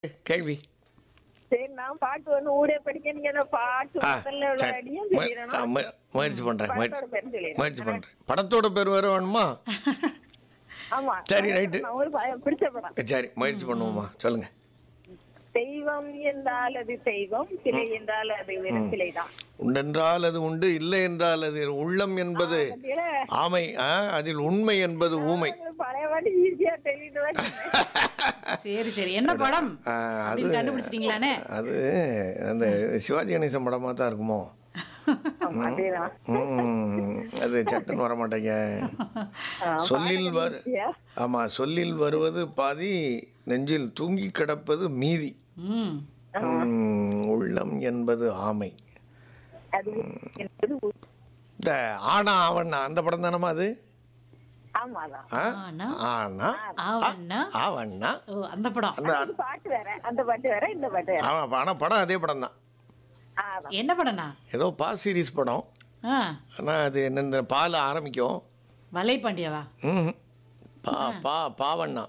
கேள்வி சரி நான் பாட்டு ஒண்ணு ஊரே படிக்க நீங்க அந்த பாட்டு ஆ முதல்ல உள்ள சரி அடியும் மு- ஆ, சொல்லிடணும் மு- முயற்சி பண்றேன் முயற்சி படத்தோட பேரும் சொல்லிடுறேன். முயற்சி பண்றேன் படத்தோட பேர் வேற வேணுமா ஆமா சரி, ரைட்டு. நான் ஒரு ப- பிடிச்ச படம் சரி முயற்சி பண்ணுவோமா சொல்லுங்க தெய்வம் என்றால் அது தெய்வம் சிலை என்றால் அது வெறும் சிலைதான் உண்டென்றால் அது உண்டு இல்லை என்றால் அது உள்ளம் என்பது பாத்தீங்களா? ஆமை ஆ, அதில் உண்மை என்பது ஊமை ஒரு பழைய பாட்டு ஈஸியா தெளிட்டு சரி சரி என்ன படம் ஆ, அது அப்படின்னு கண்டுபிடிச்சிட்டீங்களானே அது அந்த சிவாஜி கணேசன் படமா தான் இருக்குமோ அதேதான் ம், அது சட்டுன்னு வர மாட்டேங்க சொல்லில் வரு ஆமா சொல்லில் வருவது பாதி நெஞ்சில் தூங்கி கிடப்பது மீதி ம் ம், உள்ளம் என்பது ஆமை அது என்பது உ- இந்த ஆனா ஆவண்ணா அந்த படம் தானமா அது ஆமாதான் ஆ? ஆனா ஆனா ஆவண்ணா ஆவண்ணா ஓ அந்த படம் அந்த அது பாட்டு வேற அந்த பாட்டு வேற இந்த பாட்டு வேற ஆமா ஆனா படம் அதே படம் தான் அதான். என்ன படம்னா ஏதோ பா சீரிஸ் படம் ஆ ஆனா அது என்ன பால் ஆரம்பிக்கும் வலை பாண்டியாவா ம் பா பா பாவண்ணா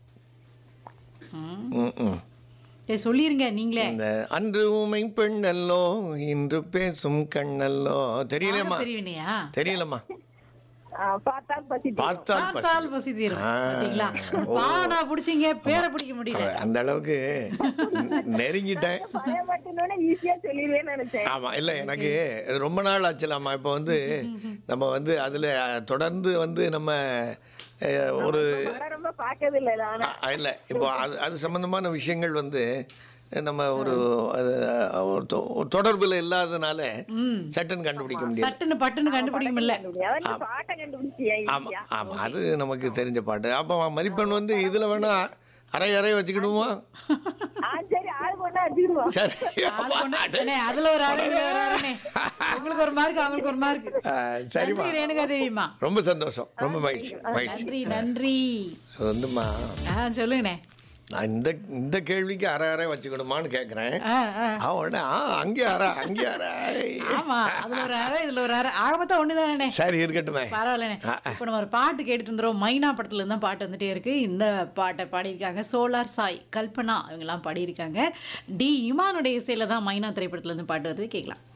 ம் ம் ம் சரி சொல்லிருங்க நீங்களே இந்த அன்று ஊமை பெண்ணல்லோ இன்று பேசும் கண்ணல்லோ தெரியலம்மா தெரிவினையா தெரியலம்மா ஆ, பார்த்தால் பசி தீரும். பார்த்தால் பசி. பார்த்தால் பசி தீரும் ஆ. பாத்தீங்களா பானா பிடிச்சிங்க பேரை பிடிக்க முடியல அந்த அளவுக்கு நெருங்கிட்டேன் பழைய பாட்டுன்னு ஈஸியா சொல்லிடுவேன்னு நினைச்சேன் ஆமா இல்ல எனக்கு இது ரொம்ப நாள் ஆச்சுலாமா இப்போ வந்து நம்ம வந்து அதுல தொடர்ந்து வந்து நம்ம அஹ், ஒரு படம் ரொம்ப பாக்கது இல்ல ஆனா அ- இல்ல இப்போ அது அது சம்பந்தமான விஷயங்கள் வந்து நம்ம ஒரு அது, ஒரு தொ- ஒரு தொடர்புல இல்லாதனால ம் சட்டுன்னு கண்டுபிடிக்க முடியாது சட்டுன்னு பட்டுன்னு கண்டுபிடிக்க முடியல அதான் நீ பாட்டை கண்டுபிடிச்சியா ஆமா ஈஸியா ஆமா அது நமக்கு தெரிஞ்ச பாட்டு அப்போ மதிப்பெண் வந்து இதுல வேணா அரை அரை வச்சுக்கிடுவோமா ஆ சரி ஆள் கொண்டா வச்சுக்கிடுவோம் சரி ஆள் கொண்டு- அண்ணே, அதுல ஒரு அரை இதுல ஒரு அரைண்ணே. உங்களுக்கு ஒரு மார்க் அவங்களுக்கு ஒரு மார்க் அஹ், சரிம்மா நன்றி ரேணுகா தேவிமா ரொம்ப சந்தோஷம் ரொம்ப மகிழ்ச்சி மகிழ்ச்சி நன்றி நன்றி அது வந்துமா ஆ சொல்லுங்கண்ணே நான் இந்த இந்த கேள்விக்கு அரை அரை வச்சுக்கணுமான்னு கேட்குறேன் ஆ ஆ அவன் உடனே ஆ அங்கே அரை அங்கே அரை ஆமா அதுல ஒரு அரை இதுல ஒரு அரை ஆக மொத்தம் ஒண்ணுதானே சரி இருக்கட்டுமே பரவாயில்லண்ணே இப்போ நம்ம ஒரு பாட்டு கேட்டுட்டு இருந்தோம் மைனா படத்துல இருந்து தான் பாட்டு வந்துட்டே இருக்கு இந்த பாட்டை பாடியிருக்காங்க சோலார் சாய் கல்பனா இவங்கெல்லாம் பாடியிருக்காங்க டி இமானுடைய இசையில தான் மைனா திரைப்படத்துல இருந்து பாட்டு வருது கேட்கலாம்